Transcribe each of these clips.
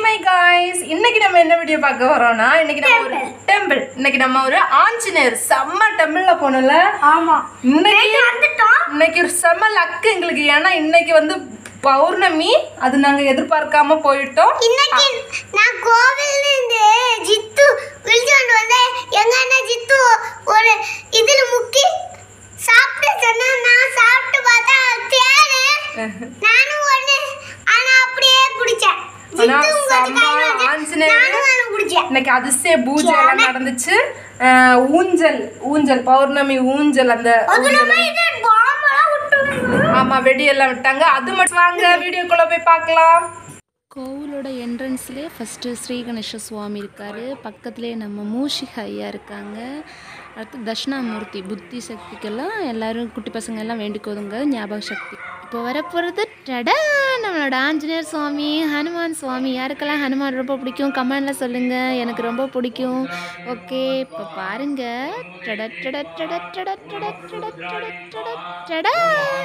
My guys இன்னைக்கு நம்ம என்ன வீடியோ பார்க்க வரோம்னா இன்னைக்கு நம்ம ஒரு டெம்பிள் இன்னைக்கு நம்ம ஒரு ஆஞ்சநேயர் செம்ம டெம்பிள்ல போனோம்ல ஆமா இன்னைக்கு வந்துட்டோம் இன்னைக்கு ஒரு செம்ம லக்கு எங்களுக்கு ஏன்னா இன்னைக்கு வந்து பௌர்ணமி அது நாங்க எதிர்பார்க்காம போயிட்டோம் இன்னைக்கு நான் கோவில்ல இருந்து ஜித்து விழிச்சோண்டு வந்து எங்க அண்ணன் ஜித்து ஒரு இதுல முக்கி சாப்பிட்டு சொன்னா நான் சாப்பிட்டு பார்த்தா தேனு நானும் ஒண்ணு ஆனா அப்படியே குடிச்சேன் ஆனா ஜித்து கொஞ்சம் செம்ம கையில வச்சு ஆஞ்சநேயர் நானும் ஒண்ணு குடிச்சேன் இன்னைக்கு அதிசய பூஜை எல்லாம் நடந்துச்சு அஹ், ஊஞ்சல் ஊஞ்சல் பௌர்ணமி ஊஞ்சல் அந்த அதுல ஊஞ்சல் இது பாம்பெல்லாம் விட்டு ஆமா வெடியெல்லாம் விட்டாங்க அது மட்டும் வாங்க வீடியோக்குள்ள போய் பார்க்கலாம் கோவிலோட என்ட்ரன்ஸ்லேயே ஃபஸ்ட்டு ஸ்ரீ கணேச சுவாமி இருக்கார் பக்கத்துலேயே நம்ம மூஷிக ஐயா இருக்காங்க அடுத்து தட்சிணாமூர்த்தி புத்தி சக்திக்கெல்லாம் எல்லாரும் குட்டி பசங்க எல்லாம் வேண்டிக்கோதுங்க ஞாபக சக்தி இப்போ வரப்போகிறது டடா நம்மளோட ஆஞ்சநேயர் சுவாமி ஹனுமான் சுவாமி யாருக்கெல்லாம் ஹனுமான் ரொம்ப பிடிக்கும் கமெண்டில் சொல்லுங்கள் எனக்கு ரொம்ப பிடிக்கும் ஓகே இப்போ பாருங்க டட டட டட டட டட டட டட டட டடா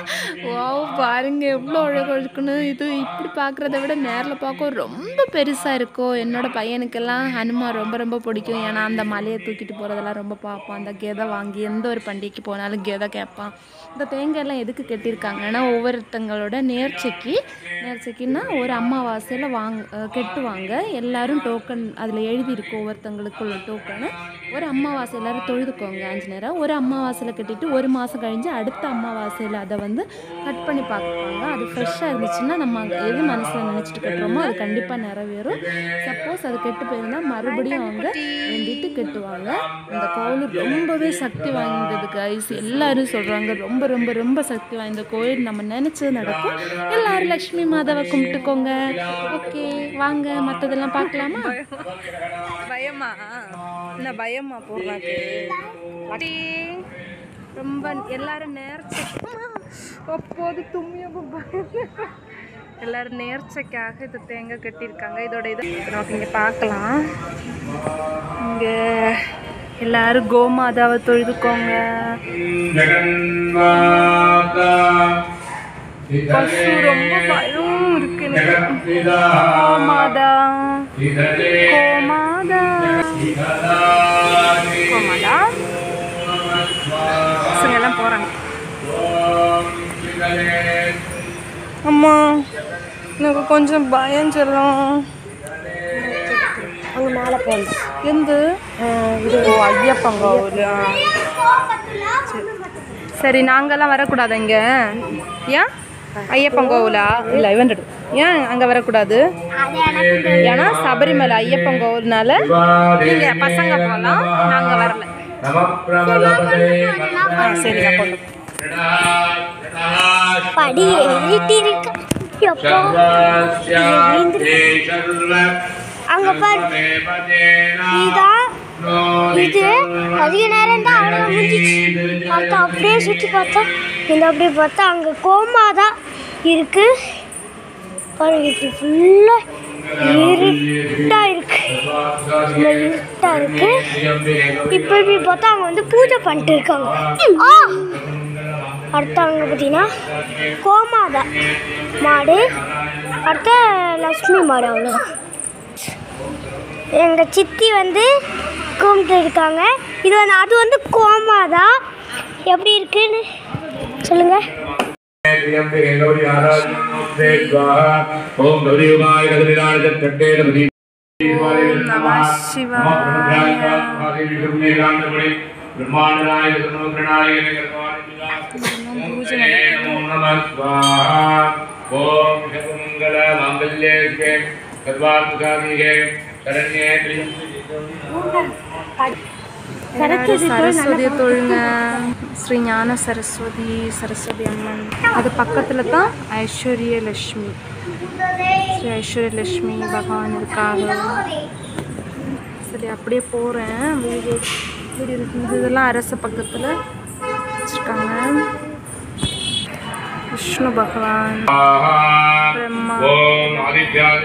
வாவ் பாருங்க எவ்வளோ அழகாக இருக்குன்னு இது இப்படி பார்க்குறத விட நேரில் பார்க்க ரொம்ப பெருசாக இருக்கும் என்னோட பையனுக்கெல்லாம் ஹனுமான் ரொம்ப ரொம்ப பிடிக்கும் ஏன்னா அந்த மலையை தூக்கிட்டு போகிறதெல்லாம் ரொம்ப பார்ப்பான் அந்த கெதை வாங்கி எந்த ஒரு பண்டிகைக்கு போனாலும் கெதை கேட்பான் இந்த தேங்காயெல்லாம் எதுக்கு கட்டியிருக்காங்கன்னா ஒவ்வொருத்தங்களோட நேர்ச்சைக்கு நேர்ச்சைக்குன்னா ஒரு அமாவாசையில் வாங்க அஹ் கெட்டுவாங்க எல்லாரும் டோக்கன் அதில் எழுதியிருக்கும் ஒவ்வொருத்தங்களுக்குள்ள டோக்கனு ஒரு அமாவாசை எல்லாரும் தொழுதுக்கோங்க ஆஞ்சநேயரை ஒரு அமாவாசையில் கட்டிட்டு ஒரு மாதம் கழிஞ்சு அடுத்த அமாவாசையில் அதை வந்து கட் பண்ணி பார்ப்பாங்க அது ஃப்ரெஷ்ஷாக இருந்துச்சுன்னா நம்ம அங்க எது மனசில் நினச்சிட்டு கட்டுறோமோ அது கண்டிப்பாக நிறைவேறும் சப்போஸ் அது கெட்டு போயிருந்தா மறுபடியும் அவங்க வேண்டிட்டு கட்டுவாங்க அந்த கோவில் ரொம்பவே சக்தி வாய்ந்தது கைஸ் எல்லாரும் சொல்கிறாங்க ரொம்ப ரொம்ப ரொம்ப சக்தி வாய்ந்த கோயில் நம்ம நினச்சது நடக்கும் எல்லாரும் லக்ஷ்மி மாதாவை கும்பிட்டுக்கோங்க ஓகே வாங்க மற்றதெல்லாம் பார்க்கலாமா பயமா என்ன பயமா போறாக்கு பாட்டி ரொம்ப எல்லாரும் நேர்ச்சை அப்போது தும்மியப்போ பயம் எல்லாரும் நேர்ச்சைக்காக இது தேங்காய் கட்டியிருக்காங்க இதோட இது நமக்கு இங்கே பார்க்கலாம் இங்கே எல்லாரும் கோமாதாவை தொழுதுக்கோங்க ஜெகன்மாதா பசு ரொம்ப பயம் இருக்கு எனக்கு கோமாதா கோமாதா கோமாதா பசங்க எல்லாம் போறாங்க அம்மா எனக்கு கொஞ்சம் பயம் சொல்லும் அங்க மேல போகணும் எந்த இது ஓ ஐயப்பன் கோவில் ஆ. சரி நாங்கெல்லாம் வரக்கூடாது இங்கே ஏன் ஐயப்பன் கோவிலா இல்லை இவன் ஏன் அங்கே வரக்கூடாது அது எனக்கு ஏன்னா சபரிமலை ஐயப்பன் கோவில்னால நீங்க பசங்க போகலாம் நாங்க வரல ஆ, சரி நான் கொண்டு படி ஏறிட்டு இருக்கு எப்போ அங்க பாரு இதான் இது அதிக நேரம் தான் அவ்வளோ முடிஞ்சிச்சு பார்த்தா அப்படியே சுற்றி பார்த்தா இந்த அப்படியே பார்த்தா அங்கே கோமா தான் இருக்கு பாருங்க இப்படி ஃபுல்லாக இருட்டா இருக்கு சும்மா இருட்டா இருக்கு இப்போ இப்படி பார்த்தா அவங்க வந்து பூஜை பண்ணிட்டு இருக்காங்க ஆ அடுத்து அங்கே பார்த்தீங்கன்னா கோமாதா மாடு அடுத்த லக்ஷ்மி மாடு அவ்வளோதான் எங்கள் சித்தி வந்து கும்பிட்டு இருக்காங்க இது வந்து அது வந்து கோமாதா எப்படி இருக்குன்னு சொல்லுங்கள் ஓம் கௌரியுமாய கதிராஜத்தட்டே நமதி பிரம்மாண்டனாய பிரம்மபிரணாய ஓம் சர்வமங்கல மாங்கல்யே சர்வாத்மகாமிகே சரண்யே சரஸ்வதியை தொழுங்க ஸ்ரீ ஞான சரஸ்வதி சரஸ்வதி அம்மன் அது பக்கத்தில் தான் ஐஸ்வர்ய லட்சுமி ஸ்ரீ ஐஸ்வர்ய லட்சுமி பகவான் இருக்காங்க சரி அப்படியே போகிறேன் வீடு வீடு இருக்குது இதெல்லாம் அரச பக்கத்தில் வச்சுருக்காங்க விஷ்ணு பகவான் பிரம்மா ஓம் ஆதித்யாய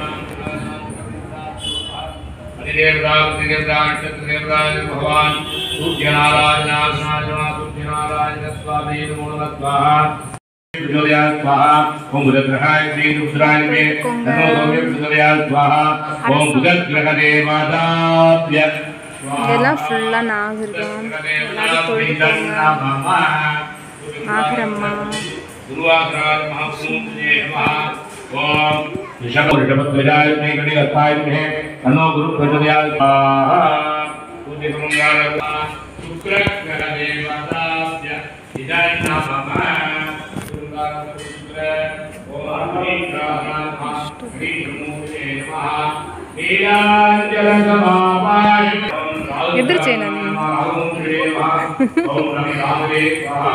அதிதேவதா பிரதிதேவதா நட்சத்திரதேவதாய பகவான் சூர்யநாராயணாசனாய சூர்யநாராயண சுவாமி நமோ நம प्रचोदयात् स्वाहा ओम बुधग्रहाय श्री रुद्राय मे तन्नो सौम्य प्रचोदयात् स्वाहा ओम बुधग्रहदेवताभ्य இதெல்லாம் ஃபுல்லாக நாகரிகம் எல்லாரும் தொழுதுக்கோங்க நாகரம்மா गुरुवासराज महापुरुषे नमः ओम ऋषभ ऋषभध्वजाय मे गणिरथाय मे तन्नो गुरु प्रचोदयात् स्वाहा पूज्य समंगार शुक्र ग्रह देवताभ्य इदाय नमः शुक्र ओम श्री ग्रहनाथ श्री नमोते नमः नीलांजल समापाय எதிர்ச்சேனா நீ? ஓம் ஸ்ரீ மஹா ஓம் நம ராமதே स्वाहा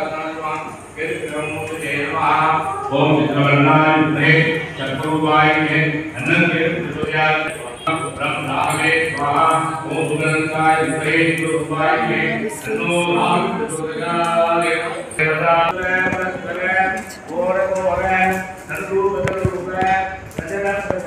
ओम चित्रवर्णाय विद्महे चक्रवाय विद्महे अनन्य प्रचोदयात् ब्रह्मणावे स्वाहा ओम सुगन्धाय विद्महे गुरुवाय विद्महे तन्नो राम प्रचोदयात् देवता परस्परे ओरे ओरे नरूप नरूप सजन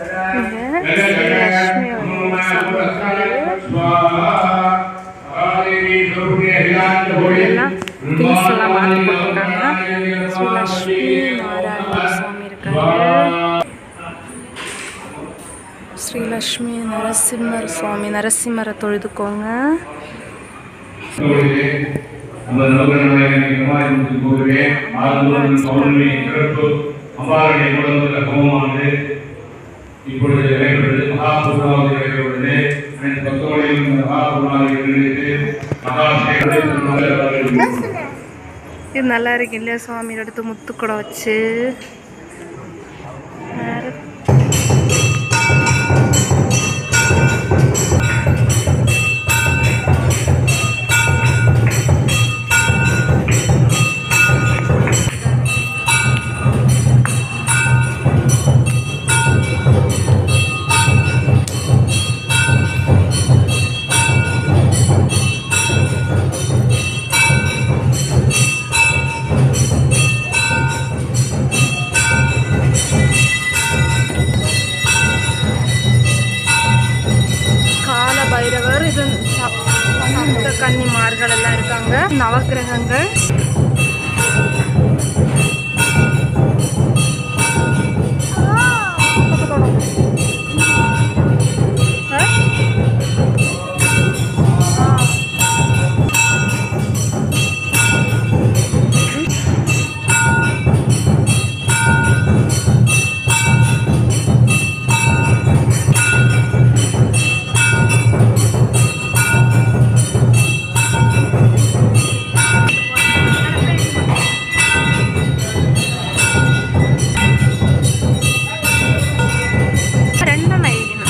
இதெல்லாம் திங்ஸ் எல்லாம் மாற்றி போட்டிருக்காங்க ஸ்ரீ லக்ஷ்மி நாராயண சுவாமி இருக்காங்க ஸ்ரீ லக்ஷ்மி நரசிம்மர் சுவாமி நரசிம்மரை தொழுதுக்கோங்க நம்ம நவகிரகமாக போகவே ஆறுதல் பௌர்ணமி சிறப்பு அம்பாளுடைய குடும்பத்தில் ஹோமமானது இப்பொழுது நடைபெறுவது மகாபூர்ணாவதி நடைபெறுவது அனைத்து பக்தர்களையும் இந்த மகாபூர்ணாவை நினைத்து மகாசேகரை இது நல்லா இருக்கு இல்லையா சுவாமி எடுத்து முத்துக்குடம் வச்சு வேற கால பைரவர் இது சப்- சப்த கன்னிமார்கள் எல்லாம் இருக்காங்க நவக்கிரகங்கள் ஆ? രണ്ടെണ്ണം ഇരിക്കണം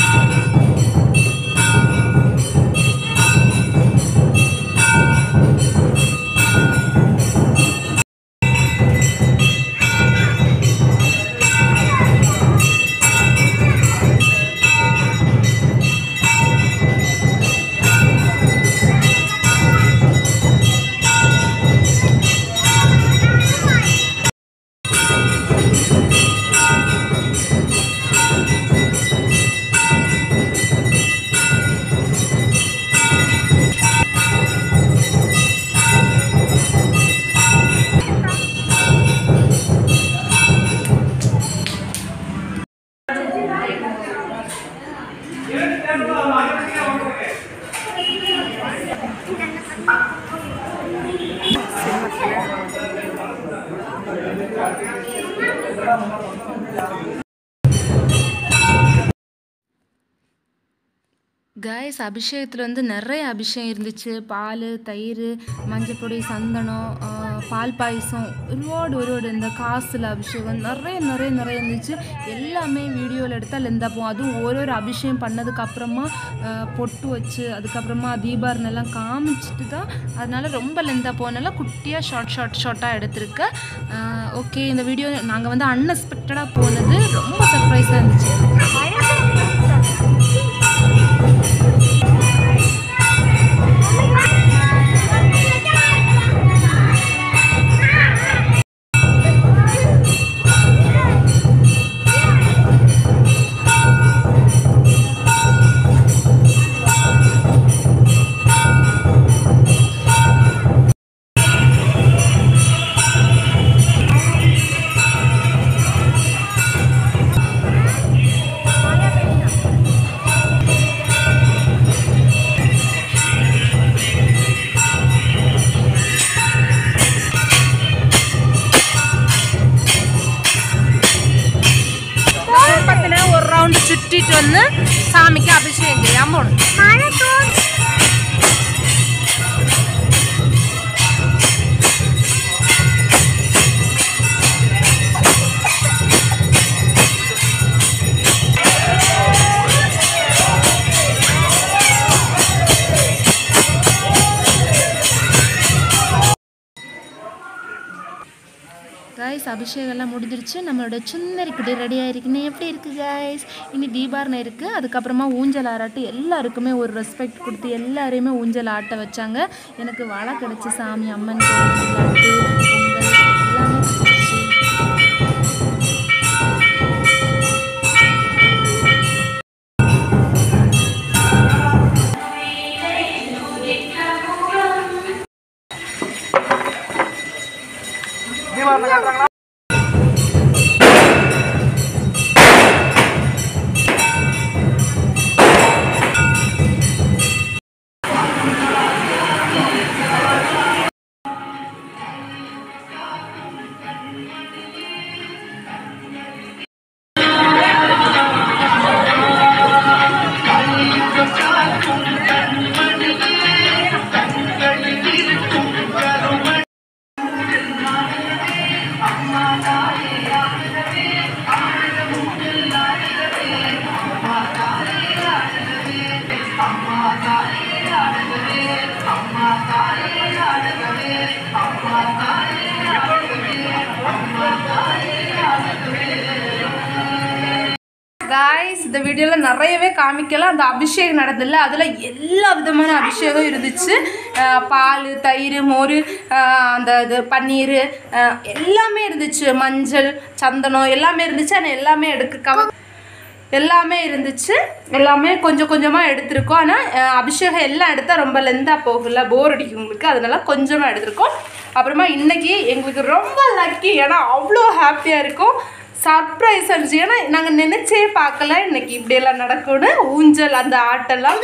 காய்ஸ் அபிஷேகத்தில் வந்து நிறைய அபிஷேகம் இருந்துச்சு பால் தயிர் மஞ்சப்பொடி சந்தனம் ஆ, பால் பாயசம் ഒരുപാട് ഒരുപാട് இந்த காசில் அபிஷேகம் நிறைய நிறைய நிறைய இருந்துச்சு எல்லாமே வீடியோவில் எடுத்தால் லெந்தா போகும் அதுவும் ஓரோரு அபிஷேகம் பண்ணதுக்கு அப்புறமா ஆ, பொட்டு வச்சு அதுக்கப்புறமா தீபாரணம் எல்லாம் காமிச்சிட்டு தான் அதனால ரொம்ப லெந்தா போனால குட்டியாக ஷார்ட் ஷார்ட் ஷார்ட்டாக எடுத்திருக்கேன் ஓகே இந்த வீடியோ நாங்கள் வந்து அன்எக்ஸ்பெக்டடாக போனது ரொம்ப சர்ப்ரைஸாக இருந்துச்சு കൂട്ടിയിട്ട് വന്ന് സ്വാമിക്ക് അഭിഷേകം ചെയ്യാൻ പോണു മഴ തോന്നി காய்ஸ் அபிஷேகம் எல்லாம் முடிஞ்சிருச்சு நம்மளோட சுந்தரி குடி ரெடி ஆயிருக்குன்னு எப்படி இருக்குது காய்ஸ் இனி தீபாரணை இருக்குது அதுக்கப்புறமா ஊஞ்சல் ஆராட்டு எல்லாருக்குமே ஒரு ரெஸ்பெக்ட் கொடுத்து எல்லாரையுமே ஊஞ்சல் ஆட்ட வச்சாங்க எனக்கு வலை கிடச்சி சாமி அம்மன் கோயில் லட்டு பொங்கல் எல்லாமே கிடச்சிச்சு காய்ஸ் இந்த வீடியோவில் நிறையவே காமிக்கலாம் அந்த அபிஷேகம் நடந்ததில்ல அதில் எல்லா விதமான அபிஷேகம் இருந்துச்சு அஹ் பால் தயிர் மோர் அஹ் அந்த இது பன்னீர் அஹ் எல்லாமே இருந்துச்சு மஞ்சள் சந்தனம் எல்லாமே இருந்துச்சு ஆனால் எல்லாமே எடுக்க கவ எல்லாமே இருந்துச்சு எல்லாமே கொஞ்சம் கொஞ்சமாக எடுத்திருக்கோம் ஆனால் அபிஷேகம் எல்லாம் எடுத்தால் ரொம்ப லெந்தாக போகல போர் அடிக்கும் உங்களுக்கு அதனால கொஞ்சமாக எடுத்திருக்கோம் அப்புறமா இன்னைக்கு எங்களுக்கு ரொம்ப லக்கி ஏன்னா அவ்வளோ ஹாப்பியாக இருக்கும் சர்ப்ரைஸ் இருந்துச்சு ஏன்னா நாங்கள் நினைச்சே பார்க்கல இன்னைக்கு இப்படியெல்லாம் நடக்கும்னு ஊஞ்சல் அந்த ஆட்டெல்லாம்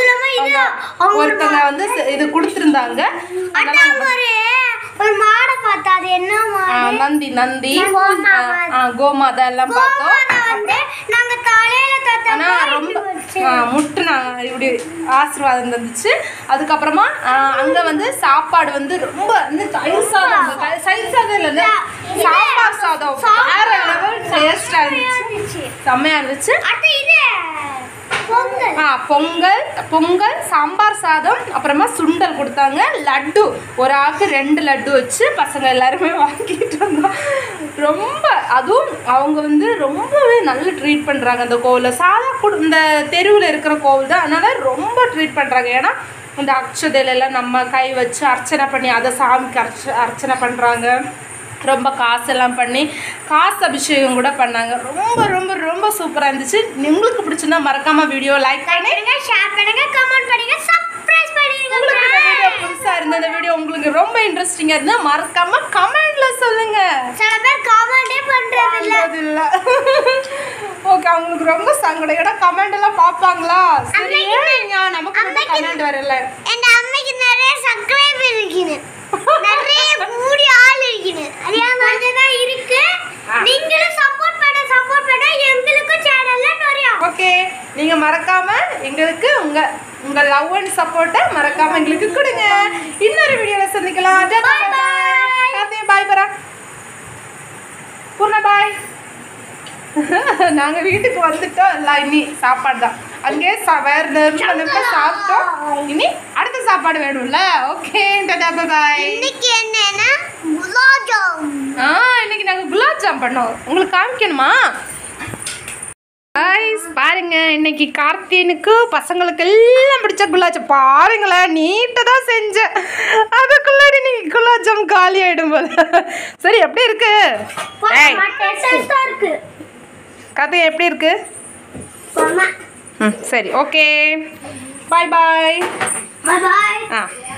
அவங்க ஒருத்தங்க வந்து ச- இது கொடுத்துருந்தாங்க அதான் ஒரு ஒரு மாடை பார்த்தா அது என்ன மாடு ஆ, நந்தி நந்தி கோமாதா. ஆ, ஆ, கோமாதா எல்லாம் பார்த்தோம் கோமாதா வந்து நாங்க தலையில தத்த ஆனா ரொம்ப ஆ, முட்டு நான் இப்படி ஆசீர்வாதம் தந்துச்சு அதுக்கப்புறமா ஆ, அங்க வந்து சாப்பாடு வந்து ரொம்ப வந்து தயிர் சாதம் த- தயிர் சாதம் இல்லைங்க சாம்பார் சாதம் வேற லெவல் டேஸ்டா இருந்துச்சு செம்மையா இருந்துச்சு அடுத்து இது பொங்கல் ஆ பொங்கல் பொங்கல் சாம்பார் சாதம் அப்புறமா சுண்டல் கொடுத்தாங்க லட்டு ஒரு ஆளுக்கு ரெண்டு லட்டு வச்சு பசங்க எல்லாருமே வாங்கிட்டு வந்தோம் ரொம்ப அதுவும் அவங்க வந்து ரொம்பவே நல்ல ட்ரீட் பண்ணுறாங்க அந்த கோவிலில் சாதா குடு இந்த தெருவில் இருக்கிற கோவில் தான் அதனால ரொம்ப ட்ரீட் பண்ணுறாங்க ஏன்னா இந்த அக்ஷதையில எல்லாம் நம்ம கை வச்சு அர்ச்சனை பண்ணி அதை சாமிக்கு அர்ச்ச அர்ச்சனை பண்ணுறாங்க ரொம்ப காசெல்லாம் பண்ணி காசு அபிஷேகம் கூட பண்ணாங்க ரொம்ப ரொம்ப ரொம்ப சூப்பராக இருந்துச்சு உங்களுக்கு பிடிச்சிருந்தா மறக்காம வீடியோ லைக் பண்ணி பண்ணுங்க ஷேர் பண்ணுங்க கமெண்ட் பண்ணுங்க சப்ஸ்கிரைப் பண்ணிடுங்க உங்களுக்கு இந்த வீடியோ புதுசாக இருந்த இந்த வீடியோ உங்களுக்கு ரொம்ப இன்ட்ரெஸ்டிங்காக இருந்தால் மறக்காம கமெண்ட்ல சொல்லுங்க சில பேர் கமெண்டே பண்றது இல்ல அது இல்ல ஓகே அவங்களுக்கு ரொம்ப சங்கடம் ஏன்னா கமெண்ட் எல்லாம் பார்ப்பாங்களா சரி ஏங்க, நமக்கு மட்டும் கமெண்ட் வரல என் அம்மைக்கு நிறைய சப்ஸ்கிரைபர் இருக்குது நிறைய கூடி ஆள் இருக்குது அதே மாதிரி தான் இருக்கு நீங்களும் சப்போர்ட் பண்ண சப்போர்ட் பண்ண எங்களுக்கும் சேனல்ல நிறைய ஓகே நீங்க மறக்காம எங்களுக்கு உங்க உங்க லவ் அண்ட் சப்போர்ட்டை மறக்காம எங்களுக்கு கொடுங்க இன்னொரு வீடியோல சந்திக்கலாம் பாய் பாய் பாய் பரா பூர்ணா பாய் நாங்க வீட்டுக்கு வந்துட்டோம் எல்லாம் இனி சாப்பாடு தான் அங்கேயே சா- வேற நிமிஷம் நிமிஷம் சாப்பிட்டோம் இனி அடுத்த சாப்பாடு வேணும்ல ஓகே டாடா பாய் இன்னைக்கு என்னன்னா குலாப் ஜாமுன் ஆ இன்னைக்கு நாங்க குலாப் ஜாம் பண்ணோம் உங்களுக்கு காமிக்கணுமா guys பாருங்க இன்னைக்கு கார்த்தியனுக்கு பசங்களுக்கு எல்லாம் பிடிச்ச குலாப் ஜாம் பாருங்களேன் நீட்டாக தான் செஞ்சேன் அதுக்குள்ளாடி நீங்க குலாப் ஜாம் காலி ஆயிடும் போல சரி எப்படி இருக்கு ஏய் டேஸ்டா இருக்கு கதை எப்படி இருக்கு போமா ம் சரி okay bye bye bye bye ஆ